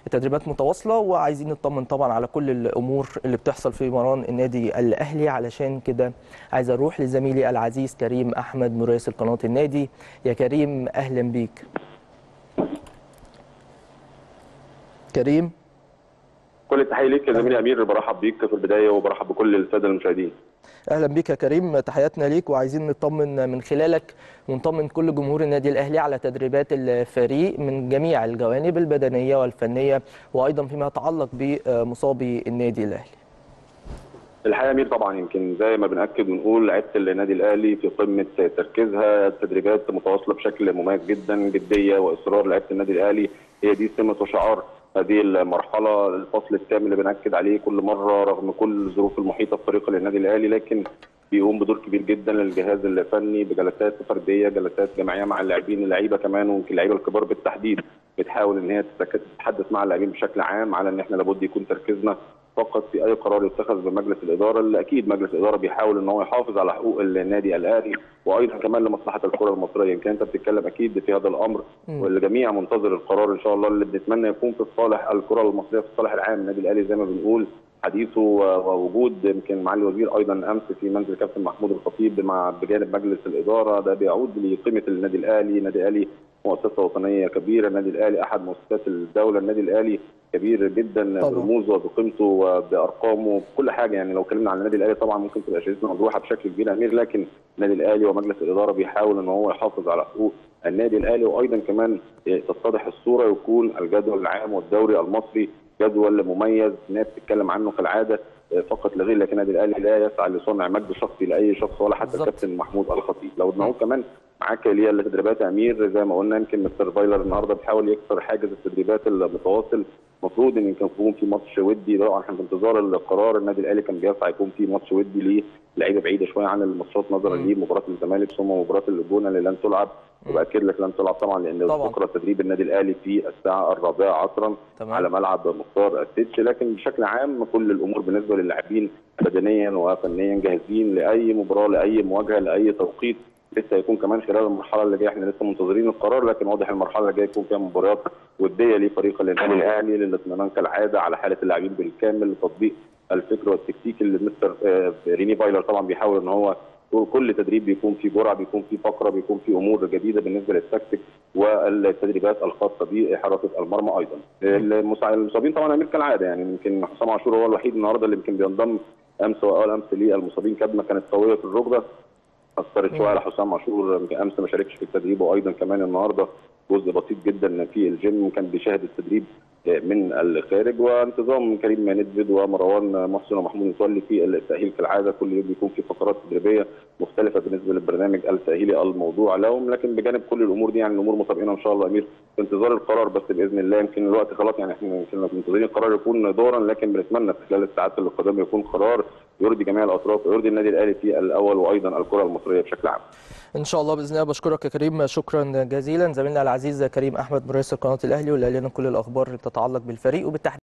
التدريبات متواصله وعايزين نطمن طبعا على كل الامور اللي بتحصل في مران النادي الاهلي علشان كده عايز اروح لزميلي العزيز كريم احمد مراسل قناه النادي يا كريم اهلا بيك كريم كل التحيه ليك يا زميلي امير برحب بيك في البدايه وبرحب بكل الساده المشاهدين اهلا بيك يا كريم تحياتنا ليك وعايزين نطمن من خلالك ونطمن كل جمهور النادي الاهلي على تدريبات الفريق من جميع الجوانب البدنيه والفنيه وايضا فيما يتعلق بمصابي النادي الاهلي الحقيقه امير طبعا يمكن زي ما بناكد ونقول لعيبه النادي الاهلي في قمه تركيزها التدريبات متواصله بشكل مميز جدا جديه واصرار لعيبه النادي الاهلي هي دي سمه وشعار هذه المرحله الفصل الثامن اللي بناكد عليه كل مره رغم كل الظروف المحيطه بفريق النادي الاهلي لكن بيقوم بدور كبير جدا للجهاز الفني بجلسات فرديه جلسات جماعيه مع اللاعبين اللعيبه كمان ويمكن اللعيبه الكبار بالتحديد بتحاول ان هي تتحدث مع اللاعبين بشكل عام على ان احنا لابد يكون تركيزنا فقط في اي قرار يتخذ بمجلس الاداره اللي اكيد مجلس الاداره بيحاول ان هو يحافظ على حقوق النادي الاهلي وايضا كمان لمصلحه الكره المصريه يمكن انت بتتكلم اكيد في هذا الامر والجميع منتظر القرار ان شاء الله اللي بنتمنى يكون في صالح الكره المصريه في الصالح العام النادي الاهلي زي ما بنقول حديثه ووجود يمكن معالي الوزير ايضا امس في منزل كابتن محمود الخطيب مع بجانب مجلس الاداره ده بيعود لقيمه النادي الاهلي، النادي الاهلي مؤسسه وطنيه كبيره، النادي الاهلي احد مؤسسات الدوله، النادي الاهلي كبير جدا برموزه وبقيمته وبارقامه بكل حاجه يعني لو اتكلمنا عن النادي الاهلي طبعا ممكن تبقى شريطنا مجروحه بشكل كبير امير لكن النادي الاهلي ومجلس الاداره بيحاول ان هو يحافظ على حقوق النادي الاهلي وايضا كمان تتضح الصوره ويكون الجدول العام والدوري المصري جدول مميز الناس بتتكلم عنه كالعاده فقط لا غير لكن النادي الاهلي لا يسعى لصنع مجد شخصي لاي شخص ولا حتى الكابتن محمود الخطيب لو نقول كمان معاك اللي هي التدريبات يا امير زي ما قلنا يمكن مستر فايلر النهارده بيحاول يكسر حاجز التدريبات المتواصل المفروض ان يكون في ماتش ودي طبعا احنا في انتظار القرار النادي الاهلي كان بيسعى يكون في ماتش ودي ليه لعيبه بعيده شويه عن الماتشات نظرا لمباراه الزمالك ثم مباراه الجونه اللي لن تلعب وباكد لك لن تلعب طبعا لان طبعاً. بكره تدريب النادي الاهلي في الساعه الرابعه عصرا تمام. على ملعب مختار التتش لكن بشكل عام كل الامور بالنسبه للاعبين بدنيا وفنيا جاهزين لاي مباراه لاي مواجهه لاي توقيت لسه هيكون كمان خلال المرحله اللي جايه احنا لسه منتظرين القرار لكن واضح المرحله اللي جايه يكون فيها مباريات وديه لفريق النادي الاهلي للاطمئنان كالعاده على حاله اللاعبين بالكامل لتطبيق الفكر والتكتيك اللي مستر آه، ريني فايلر طبعا بيحاول ان هو كل تدريب بيكون فيه جرعه بيكون فيه فقره بيكون فيه امور جديده بالنسبه للتكتيك والتدريبات الخاصه بحراسه المرمى ايضا. المسا- المصابين طبعا امير كالعاده يعني يمكن حسام عاشور هو الوحيد النهارده اللي يمكن بينضم امس واول امس للمصابين كدمه كانت قويه في الركبه اثرت شويه على حسام عاشور يمكن امس ما شاركش في التدريب وايضا كمان النهارده جزء بسيط جدا في الجيم كان بيشاهد التدريب من الخارج وانتظام كريم ندفد ومروان محسن ومحمود متولي في التاهيل كالعاده كل يوم بيكون في فقرات تدريبيه مختلفه بالنسبه للبرنامج التاهيلي الموضوع لهم لكن بجانب كل الامور دي يعني الامور مطابقين ان شاء الله امير في انتظار القرار بس باذن الله يمكن الوقت خلاص يعني احنا يمكن منتظرين القرار يكون دورا لكن بنتمنى في خلال الساعات اللي قادمه يكون قرار يرضي جميع الاطراف ويرضي النادي الاهلي في الاول وايضا الكره المصريه بشكل عام. ان شاء الله باذن الله بشكرك يا كريم شكرا جزيلا زميلنا العزيز كريم احمد مراسل قناه الاهلي واللي قال لنا كل الاخبار اللي تتعلق بالفريق وبالتحديد